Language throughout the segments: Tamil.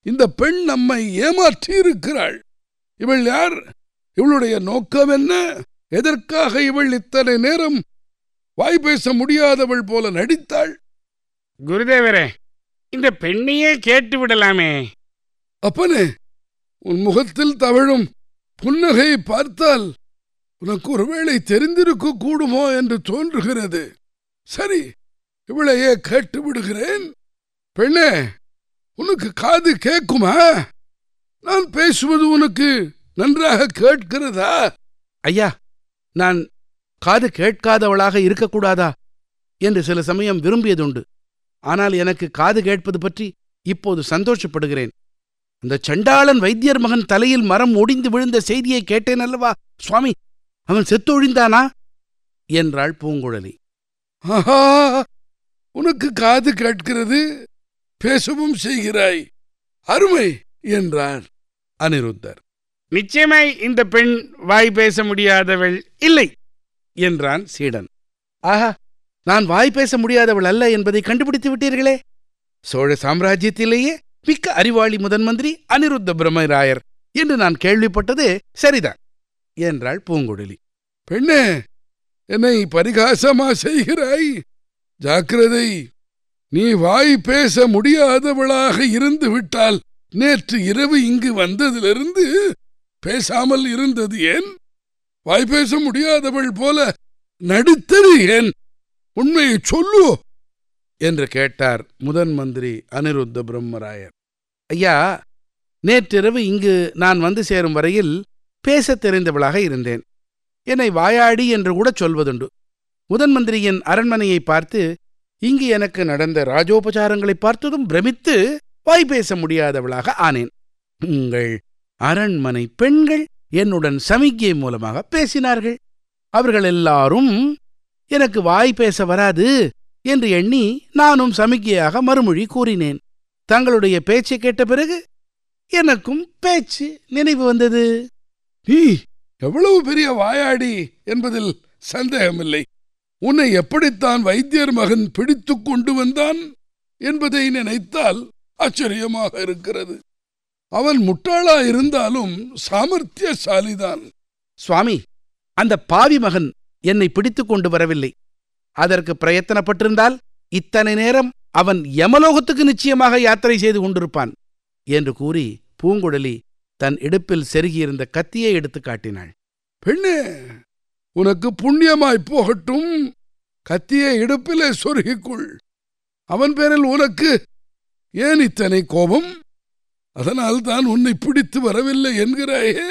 இந்த பெண் நம்மை ஏமாற்றி இருக்கிறாள் இவள் யார் இவளுடைய நோக்கம் என்ன எதற்காக இவள் இத்தனை நேரம் வாய் பேச முடியாதவள் போல நடித்தாள் குருதேவரே இந்த பெண்ணையே கேட்டு விடலாமே அப்பனே உன் முகத்தில் தவழும் புன்னகையை பார்த்தால் உனக்கு ஒருவேளை தெரிந்திருக்க கூடுமோ என்று தோன்றுகிறது சரி இவளையே கேட்டு விடுகிறேன் பெண்ணே உனக்கு காது கேட்குமா நான் பேசுவது உனக்கு நன்றாக கேட்கிறதா ஐயா நான் காது கேட்காதவளாக இருக்கக்கூடாதா என்று சில சமயம் விரும்பியதுண்டு ஆனால் எனக்கு காது கேட்பது பற்றி இப்போது சந்தோஷப்படுகிறேன் அந்த சண்டாளன் வைத்தியர் மகன் தலையில் மரம் ஒடிந்து விழுந்த செய்தியை கேட்டேன் அல்லவா சுவாமி அவன் செத்தொழிந்தானா என்றாள் பூங்குழலி ஆஹா உனக்கு காது கேட்கிறது பேசவும் செய்கிறாய் அருமை என்றார் அனிருத்தர் நிச்சயமாய் இந்த பெண் வாய் பேச முடியாதவள் இல்லை என்றான் சீடன் ஆஹா நான் வாய் பேச முடியாதவள் அல்ல என்பதை கண்டுபிடித்து விட்டீர்களே சோழ சாம்ராஜ்யத்திலேயே மிக்க அறிவாளி முதன் மந்திரி அனிருத்த பிரம்மராயர் என்று நான் கேள்விப்பட்டது சரிதான் என்றாள் பூங்குழலி பெண்ணே என்னை பரிகாசமா செய்கிறாய் ஜாக்கிரதை நீ வாய் பேச முடியாதவளாக இருந்து விட்டால் நேற்று இரவு இங்கு வந்ததிலிருந்து பேசாமல் இருந்தது ஏன் வாய் பேச முடியாதவள் போல நடித்தது ஏன் உண்மையை சொல்லு என்று கேட்டார் முதன் மந்திரி அனிருத்த பிரம்மராயர் ஐயா நேற்றிரவு இங்கு நான் வந்து சேரும் வரையில் பேசத் தெரிந்தவளாக இருந்தேன் என்னை வாயாடி என்று கூட சொல்வதுண்டு முதன் மந்திரியின் அரண்மனையை பார்த்து இங்கு எனக்கு நடந்த ராஜோபசாரங்களை பார்த்ததும் பிரமித்து வாய் பேச முடியாதவளாக ஆனேன் உங்கள் அரண்மனை பெண்கள் என்னுடன் சமிக்ஞை மூலமாக பேசினார்கள் அவர்கள் எல்லாரும் எனக்கு வாய் பேச வராது என்று எண்ணி நானும் சமிக்ஞையாக மறுமொழி கூறினேன் தங்களுடைய பேச்சை கேட்ட பிறகு எனக்கும் பேச்சு நினைவு வந்தது நீ எவ்வளவு பெரிய வாயாடி என்பதில் சந்தேகமில்லை உன்னை எப்படித்தான் வைத்தியர் மகன் பிடித்துக் கொண்டு வந்தான் என்பதை நினைத்தால் ஆச்சரியமாக இருக்கிறது அவன் முட்டாளா இருந்தாலும் சாமர்த்தியசாலிதான் சுவாமி அந்த பாவி மகன் என்னை பிடித்துக் கொண்டு வரவில்லை அதற்கு பிரயத்தனப்பட்டிருந்தால் இத்தனை நேரம் அவன் யமலோகத்துக்கு நிச்சயமாக யாத்திரை செய்து கொண்டிருப்பான் என்று கூறி பூங்குழலி தன் இடுப்பில் செருகியிருந்த கத்தியை எடுத்துக் காட்டினாள் பெண்ணே உனக்கு புண்ணியமாய் போகட்டும் கத்தியை இடுப்பிலே சொருகிக்குள் அவன் பேரில் உனக்கு ஏன் இத்தனை கோபம் அதனால் தான் உன்னை பிடித்து வரவில்லை என்கிறாயே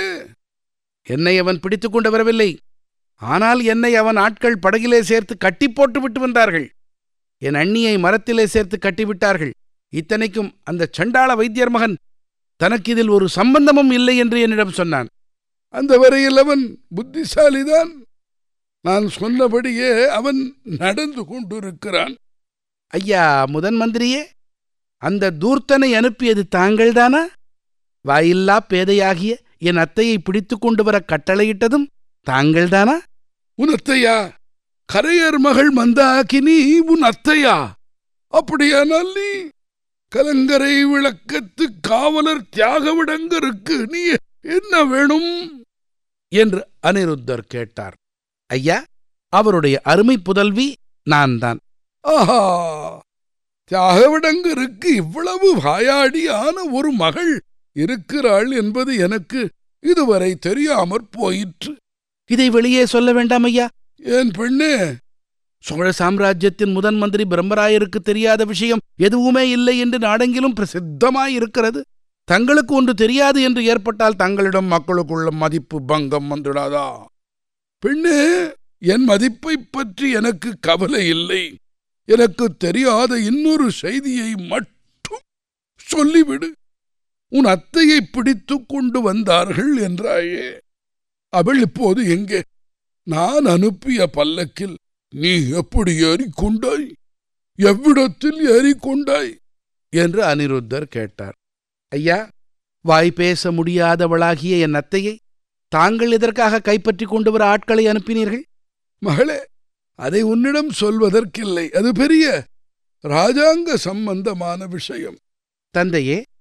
என்னை அவன் பிடித்துக் கொண்டு வரவில்லை ஆனால் என்னை அவன் ஆட்கள் படகிலே சேர்த்து கட்டி போட்டு விட்டு வந்தார்கள் என் அண்ணியை மரத்திலே சேர்த்து கட்டிவிட்டார்கள் இத்தனைக்கும் அந்த சண்டாள வைத்தியர் மகன் தனக்கு இதில் ஒரு சம்பந்தமும் இல்லை என்று என்னிடம் சொன்னான் அந்த வரையில் அவன் புத்திசாலிதான் நான் சொன்னபடியே அவன் நடந்து கொண்டிருக்கிறான் ஐயா முதன் மந்திரியே அந்த தூர்த்தனை அனுப்பியது தாங்கள்தானா வாயில்லா பேதையாகிய என் அத்தையை பிடித்துக் கொண்டு வர கட்டளையிட்டதும் தாங்கள்தானா உன் அத்தையா கரையர் மகள் மந்தாகினி உன் அத்தையா அப்படியானால் நீ கலங்கரை விளக்கத்து காவலர் தியாகவிடங்கருக்கு நீ என்ன வேணும் என்று அனிருத்தர் கேட்டார் ஐயா அவருடைய அருமை புதல்வி நான் தான் ஆஹா தியாகவிடங்கருக்கு இவ்வளவு வாயாடியான ஒரு மகள் இருக்கிறாள் என்பது எனக்கு இதுவரை தெரியாமற் போயிற்று இதை வெளியே சொல்ல வேண்டாம் ஐயா ஏன் பெண்ணே சோழ சாம்ராஜ்யத்தின் முதன் மந்திரி பிரம்மராயருக்கு தெரியாத விஷயம் எதுவுமே இல்லை என்று நாடெங்கிலும் பிரசித்தமாயிருக்கிறது தங்களுக்கு ஒன்று தெரியாது என்று ஏற்பட்டால் தங்களிடம் மக்களுக்குள்ள மதிப்பு பங்கம் வந்துடாதா பெண்ணே என் மதிப்பைப் பற்றி எனக்கு கவலை இல்லை எனக்கு தெரியாத இன்னொரு செய்தியை மட்டும் சொல்லிவிடு உன் அத்தையை பிடித்துக் கொண்டு வந்தார்கள் என்றாயே அவள் இப்போது எங்கே நான் அனுப்பிய பல்லக்கில் நீ எப்படி ஏறிக்கொண்டாய் எவ்விடத்தில் ஏறிக்கொண்டாய் என்று அனிருத்தர் கேட்டார் ஐயா வாய் பேச முடியாதவளாகிய என் அத்தையை தாங்கள் இதற்காக கைப்பற்றிக் கொண்டு வர ஆட்களை அனுப்பினீர்கள் மகளே அதை உன்னிடம் சொல்வதற்கில்லை அது பெரிய ராஜாங்க சம்பந்தமான விஷயம் தந்தையே